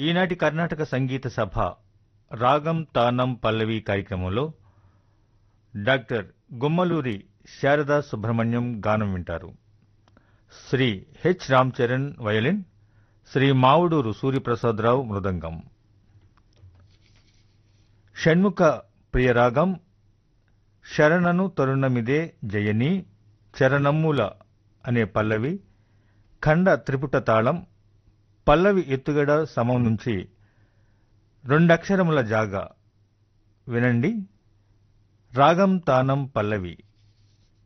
ఈనాటి కర్ణాటక సంగీత సభ రాగం తానం పల్లవి కార్యక్రమంలో డాక్టర్ గుమ్మలూరి శారదా సుబ్రహ్మణ్యం గానం వింటారు శ్రీ హెచ్ రామ్ చరణ్ వయలిన్ శ్రీ మావుడూరు సూర్యప్రసాదరావు మృదంగం షణ్ముఖ ప్రియరాగం శరణను తరుణమిదే జయని చరణమ్ముల అనే పల్లవి ఖండ త్రిపుట తాళం పల్లవి ఎత్తుగడ సమం నుంచి రెండక్షరముల జాగా వినండి రాగం తానం పల్లవి